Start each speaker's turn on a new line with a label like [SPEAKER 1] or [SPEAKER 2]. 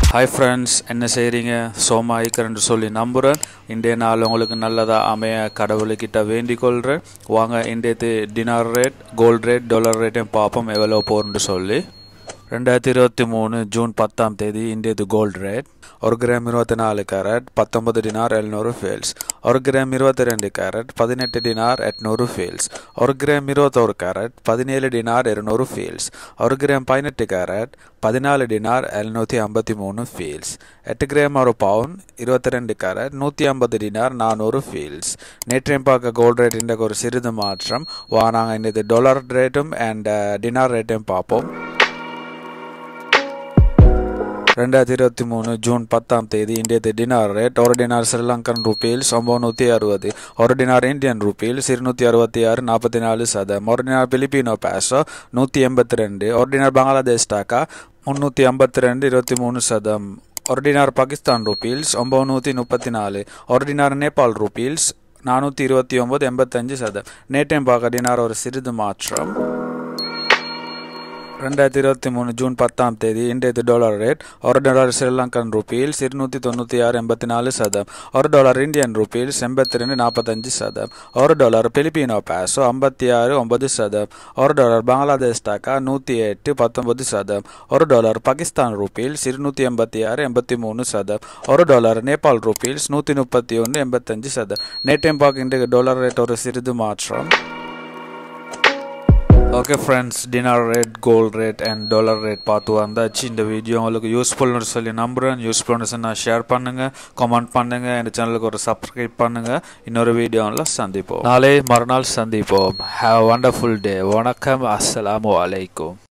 [SPEAKER 1] hi friends என்ன செய்கிறீங்க சோமா ஐக்கரன்னு சொல்லி நம்புகிறேன் இன்றைய நாள் உங்களுக்கு நல்லதாக அமைய கடவுளுக்கிட்ட வேண்டிக் கொள்கிறேன் வாங்க இன்றைய dinar rate gold rate dollar ரேட்டையும் பார்ப்போம் எவ்வளோ போகுன்னு சொல்லி ரெண்டாயிரத்தி இருபத்தி மூணு ஜூன் பத்தாம் தேதி இந்தியது கோல்ட் ரேட் ஒரு கிராம் இருபத்தி நாலு கேரட் பத்தொன்பது டினார் எழுநூறு ஃபீல்ஸ் ஒரு கிராம் இருபத்தி ரெண்டு கேரட் பதினெட்டு டினார் எட்நூறு ஃபீல்ஸ் ஒரு கிராம் இருபத்தோரு கேரட் பதினேழு டினார் இருநூறு ஃபீல்ஸ் ஒரு கிராம் பதினெட்டு கேரட் பதினாலு டினார் எழுநூற்றி ஐம்பத்தி மூணு ஃபீல்ஸ் எட்டு கிராம் ஒரு பவுன் இருபத்தி ரெண்டு கேரட் நூற்றி ஐம்பது டினார் நானூறு ஃபீல்ஸ் நேற்றையும் பார்க்க கோல்ட் ரேட் இன்றைக்கு ஒரு சிறிது மாற்றம் வா நாங்கள் இன்றைக்கு டாலர் ரேட்டும் அண்ட் டினார் ரேட்டையும் பார்ப்போம் ரெண்டாயிரத்தி இருபத்தி மூணு ஜூன் பத்தாம் தேதி இந்திய டினார் ரேட் ஒரு டினார் ஸ்ரீலங்கன் ருபீல்ஸ் ஒம்பநூற்றி அறுபது ஒரு டினார் இந்தியன் ருபீல்ஸ் இருநூற்றி அறுபத்தி ஆறு நாற்பத்தி நாலு சதம் ஒரு டினார் பிலிப்பினோ பேசோ நூற்றி எண்பத்தி ரெண்டு ஒரு டினார் பங்களாதேஷ் டாக்கா முந்நூற்றி ஐம்பத்தி ரெண்டு இருபத்தி மூணு சதம் ஒரு டினார் பாகிஸ்தான் ருபீல்ஸ் ஒம்பநூற்றி முப்பத்தி நாலு ஒரு டினார் நேபாள் ருபீல்ஸ் நானூற்றி இருபத்தி ஒம்பது எண்பத்தஞ்சு சதம் நேற்றையும் பார்க்க டினார் ஒரு சிறிது மாற்றம் ரெண்டாயிரத்தி இருபத்தி மூணு ஜூன் பத்தாம் தேதி இன்றைய டாலர் ரேட் ஒரு டாலர் ஸ்ரீலங்கன் ருபீல்ஸ் இருநூற்றி தொண்ணூற்றி ஆறு எண்பத்தி நாலு சதம் ஒரு டாலர் இந்தியன் ருபீல்ஸ் எண்பத்தி ரெண்டு நாற்பத்தஞ்சு சதம் ஒரு டாலர் பிலிப்பினோ பேசோ ஐம்பத்தி ஆறு ஒன்பது சதம் ஒரு டாலர் பங்களாதேஷ் டாக்கா நூற்றி எட்டு பத்தொன்பது சதம் ஒரு டாலர் பாகிஸ்தான் ருபீல்ஸ் இருநூற்றி எண்பத்தி ஆறு எண்பத்தி மூணு சதம் ஒரு டாலர் நேபாள் ருபீல்ஸ் நூற்றி முப்பத்தி ஒன்று எண்பத்தஞ்சு சதம் நேற்றையும் பார்க்க இன்றைக்கு டாலர் ரேட் ஒரு சிறிது மாற்றம் okay friends dinar rate gold rate and dollar rate பார்த்து வந்தாச்சு இந்த வீடியோ உங்களுக்கு யூஸ்ஃபுல்னு சொல்லி நம்புகிறேன் யூஸ்ஃபுல்னு நான் ஷேர் பண்ணுங்கள் கமெண்ட் பண்ணுங்கள் என் சேனலுக்கு ஒரு சப்ஸ்கிரைப் பண்ணுங்கள் இன்னொரு வீடியோவில் சந்திப்போம் நாளை மறுநாள் சந்திப்போம் ஹாவ் வண்டர்ஃபுல் டே வணக்கம் அஸ்ஸலாமு அலைக்கும்